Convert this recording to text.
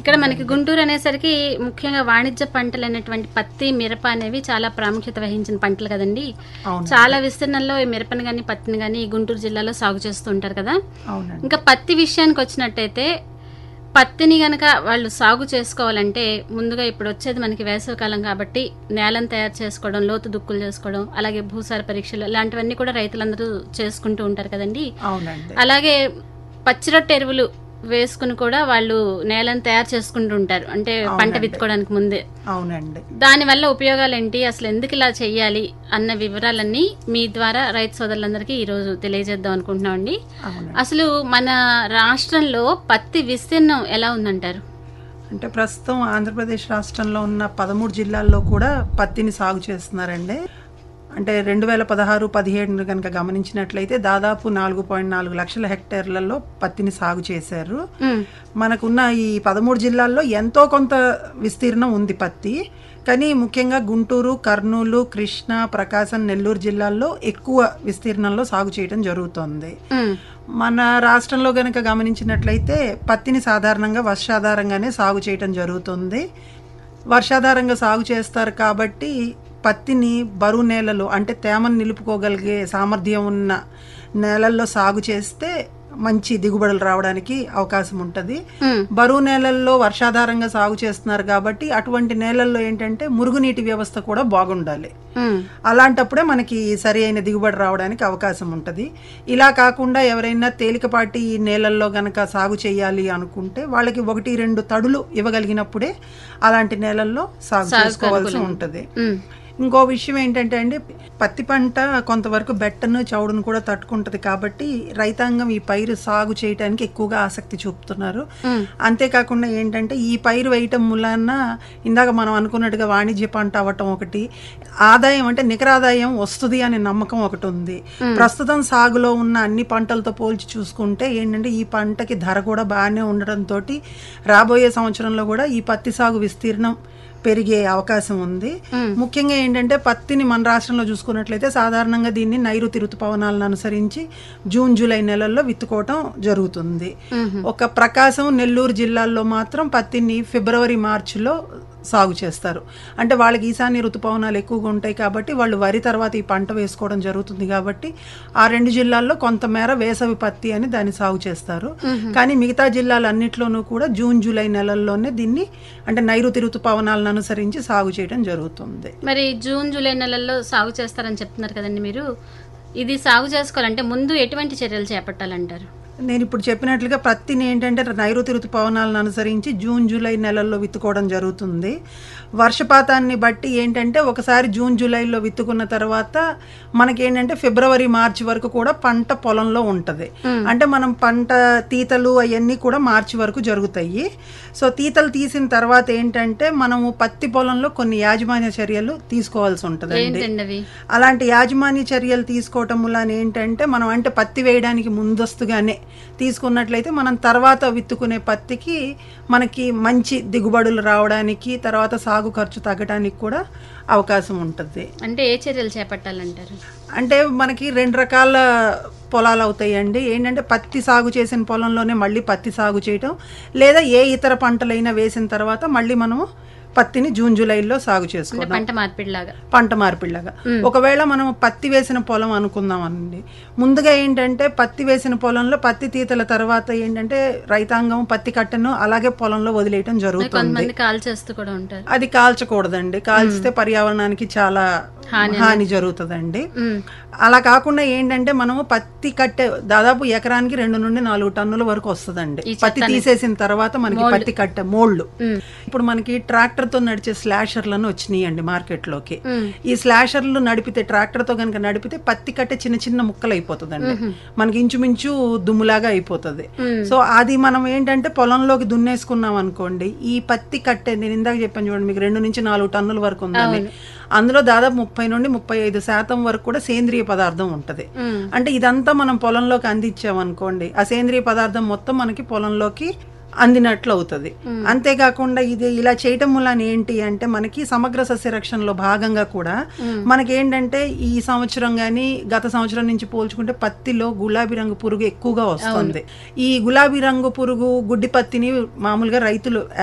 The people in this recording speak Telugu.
ఇక్కడ మనకి గుంటూరు అనేసరికి ముఖ్యంగా వాణిజ్య పంటలు అనేటువంటి పత్తి మిరప అనేవి చాలా ప్రాముఖ్యత వహించిన పంటలు కదండి అవును చాలా విస్తీర్ణంలో ఈ మిరపని కానీ పత్తిని కానీ గుంటూరు జిల్లాలో సాగు చేస్తూ ఉంటారు కదా అవునండి ఇంకా పత్తి విషయానికి వచ్చినట్టయితే పత్తిని గనక వాళ్ళు సాగు చేసుకోవాలంటే ముందుగా ఇప్పుడు వచ్చేది మనకి వేసవికాలం కాబట్టి నేలను తయారు చేసుకోవడం లోతు దుక్కులు చేసుకోవడం అలాగే భూసార పరీక్షలు ఇలాంటివన్నీ కూడా రైతులందరూ చేసుకుంటూ ఉంటారు కదండి అవునండి అలాగే పచ్చిరొట్ట ఎరువులు వేసుకుని కూడా వాళ్ళు నేలను తయారు చేసుకుంటూ ఉంటారు అంటే పంట అవునండి. విత్తుకోవడానికి ముందే అవునండి దానివల్ల ఉపయోగాలు ఏంటి అసలు ఎందుకు ఇలా చెయ్యాలి అన్న వివరాలన్నీ మీ ద్వారా రైతు సోదరులందరికీ ఈరోజు తెలియజేద్దాం అనుకుంటున్నామండి అవునండి అసలు మన రాష్ట్రంలో పత్తి విస్తీర్ణం ఎలా ఉందంటారు అంటే ప్రస్తుతం ఆంధ్రప్రదేశ్ రాష్ట్రంలో ఉన్న పదమూడు జిల్లాల్లో కూడా పత్తిని సాగు చేస్తున్నారండి అంటే రెండు వేల పదహారు పదిహేడు కనుక గమనించినట్లయితే దాదాపు నాలుగు పాయింట్ నాలుగు లక్షల హెక్టేర్లలో పత్తిని సాగు చేశారు ఉమ్, మనకున్న ఈ పదమూడు జిల్లాల్లో ఎంతో కొంత విస్తీర్ణం ఉంది పత్తి కానీ ముఖ్యంగా గుంటూరు కర్నూలు కృష్ణా ప్రకాశం నెల్లూరు జిల్లాల్లో ఎక్కువ విస్తీర్ణంలో సాగు చేయడం జరుగుతోంది ఉమ్, మన రాష్ట్రంలో గనక గమనించినట్లయితే పత్తిని సాధారణంగా వర్షాధారంగానే సాగు చేయటం జరుగుతుంది వర్షాధారంగా సాగు చేస్తారు కాబట్టి పత్తిని బరువు నేలలు అంటే తేమను నిలుపుకోగలిగే సామర్థ్యం ఉన్న నేలల్లో సాగు చేస్తే మంచి దిగుబడులు రావడానికి అవకాశం ఉంటుంది ఉమ్, బరువు నేలల్లో వర్షాధారంగా సాగు చేస్తున్నారు కాబట్టి అటువంటి నేలల్లో ఏంటంటే మురుగునీటి వ్యవస్థ కూడా బాగుండాలి ఉమ్, అలాంటప్పుడే మనకి సరి అయిన దిగుబడి రావడానికి అవకాశం ఉంటుంది ఇలా కాకుండా ఎవరైనా తేలికపాటి నేలల్లో గనక సాగు చేయాలి అనుకుంటే వాళ్ళకి ఒకటి రెండు తడులు ఇవ్వగలిగినప్పుడే అలాంటి నేలల్లో సాగు సాగుకు చేసుకోవాల్సి అనుకూలం. ఉంటుంది ఉమ్, ఇంకో విషయం ఏంటంటే అండి పత్తి పంట కొంతవరకు బెట్టను చౌడును కూడా తట్టుకుంటుంది కాబట్టి రైతాంగం ఈ పైరు సాగు చేయడానికి ఎక్కువగా ఆసక్తి చూపుతున్నారు ఉమ్, అంతేకాకుండా ఏంటంటే ఈ పైరు వేయటం మూలాన ఇందాక మనం అనుకున్నట్టుగా వాణిజ్య పంట అవ్వటం ఒకటి ఆదాయం అంటే నికర ఆదాయం వస్తుంది అనే నమ్మకం ఒకటి ఉంది ప్రస్తుతం సాగులో ఉన్న అన్ని పంటలతో పోల్చి చూసుకుంటే ఏంటంటే ఈ పంటకి ధర కూడా బాగానే ఉండడంతో రాబోయే సంవత్సరంలో కూడా ఈ పత్తి సాగు విస్తీర్ణం పెరిగే అవకాశం ఉంది ఉమ్, ముఖ్యంగా ఏంటంటే పత్తిని మన రాష్ట్రంలో చూసుకున్నట్లయితే సాధారణంగా దీన్ని నైరుతి ఋతుపవనాలను అనుసరించి జూన్ జూలై నెలల్లో విత్తుకోవటం జరుగుతుంది ఉమ్, ఒక ప్రకాశం నెల్లూరు జిల్లాల్లో మాత్రం పత్తిని ఫిబ్రవరి మార్చిలో సాగు చేస్తారు అంటే వాళ్ళకి ఈశాన్య ఋతుపవనాలు ఎక్కువగా ఉంటాయి కాబట్టి వాళ్ళు వరి తర్వాత ఈ పంట వేసుకోవడం జరుగుతుంది కాబట్టి ఆ రెండు జిల్లాల్లో కొంతమేర వేసవి పత్తి అని దాన్ని సాగు చేస్తారు కానీ మిగతా జిల్లాలన్నిట్లోనూ కూడా జూన్ జూలై నెలల్లోనే దీన్ని అంటే నైరుతి ఋతుపవనాలను అనుసరించి సాగు చేయడం జరుగుతుంది మరి జూన్ జూలై నెలల్లో సాగు చేస్తారని చెప్తున్నారు కదండి మీరు ఇది సాగు చేసుకోవాలంటే ముందు ఎటువంటి చర్యలు చేపట్టాలంటారు నేను ఇప్పుడు చెప్పినట్లుగా పత్తిని ఏంటంటే నైరుతి ఋతుపవనాలను అనుసరించి జూన్ జూలై నెలల్లో విత్తుకోవడం జరుగుతుంది వర్షపాతాన్ని బట్టి ఏంటంటే ఒకసారి జూన్ జూలైలో విత్తుకున్న తర్వాత మనకేంటంటే ఫిబ్రవరి మార్చి వరకు కూడా పంట పొలంలో ఉంటుంది అంటే మనం పంట తీతలు అవన్నీ కూడా మార్చి వరకు జరుగుతాయి సో తీతలు తీసిన తర్వాత ఏంటంటే మనము పత్తి పొలంలో కొన్ని యాజమాన్య చర్యలు తీసుకోవాల్సి ఉంటుందండి ఏంటండి అవి అలాంటి యాజమాన్య చర్యలు తీసుకోవటం వలన ఏంటంటే మనం అంటే పత్తి వేయడానికి ముందస్తుగానే తీసుకున్నట్లయితే మనం తర్వాత విత్తుకునే పత్తికి మనకి మంచి దిగుబడులు రావడానికి తర్వాత సాగు ఖర్చు తగ్గడానికి కూడా అవకాశం ఉంటుంది అంటే ఏ చర్యలు చేపట్టాలంటారు అంటే మనకి రెండు రకాల పొలాలు అవుతాయండి ఏంటంటే పత్తి సాగు చేసిన పొలంలోనే మళ్ళీ పత్తి సాగు చేయటం లేదా ఏ ఇతర పంటలైనా వేసిన తర్వాత మళ్ళీ మనము పత్తిని జూన్ జూలైలో సాగు అంటే చేసుకోవడం పంట మార్పిడిలాగా పంట మార్పిడిలాగా ఒకవేళ మనం పత్తి వేసిన పొలం అనుకుందాం అండి ముందుగా ఏంటంటే పత్తి వేసిన పొలంలో పత్తి తీతల తర్వాత ఏంటంటే రైతాంగం పత్తి కట్టను అలాగే పొలంలో వదిలేయటం జరుగుతుంది కొంతమంది కాల్ చేస్తూ కూడా ఉంటారు అది కాల్చకూడదండి కాల్చితే పర్యావరణానికి చాలా హాని జరుగుతుందండి ఉమ్, అలా కాకుండా ఏంటంటే మనము పత్తి కట్టె దాదాపు ఎకరానికి రెండు నుండి నాలుగు టన్నుల వరకు వస్తుందండి పత్తి తీసేసిన తర్వాత మనకి పత్తి కట్టె మోళ్ళు ఉమ్, ఇప్పుడు మనకి ట్రాక్టర్ తో నడిచే స్లాషర్లను వచ్చినాయండి మార్కెట్ లోకి ఉమ్, ఈ స్లాషర్లు నడిపితే ట్రాక్టర్ తో కనుక నడిపితే పత్తి కట్టే చిన్న చిన్న ముక్కలు అయిపోతుందండి మనకి ఇంచుమించు దుమ్ములాగా అయిపోతుంది ఉమ్. సో అది మనం ఏంటంటే పొలంలోకి దున్నేసుకున్నాం అనుకోండి ఈ పత్తి కట్టే నేను ఇందాక చెప్పాను చూడండి మీకు రెండు నుంచి నాలుగు టన్నుల వరకు ఉందని అందులో దాదాపు ముప్పై నుండి ముప్పై ఐదు శాతం వరకు కూడా సేంద్రియ పదార్థం ఉంటది ఉమ్, అంటే ఇదంతా మనం పొలంలోకి అందించామనుకోండి ఆ సేంద్రియ పదార్థం మొత్తం మనకి పొలంలోకి అందినట్లు అవుతుంది అంతేకాకుండా ఇది ఇలా చేయటం వలన ఏంటి అంటే మనకి సమగ్ర సస్య రక్షణలో భాగంగా కూడా మనకి ఏంటంటే ఈ సంవత్సరం కానీ గత సంవత్సరం నుంచి పోల్చుకుంటే పత్తిలో గులాబీ రంగు పురుగు ఎక్కువగా వస్తుంది ఈ గులాబీ రంగు పురుగు గుడ్డి పత్తిని మామూలుగా రైతులు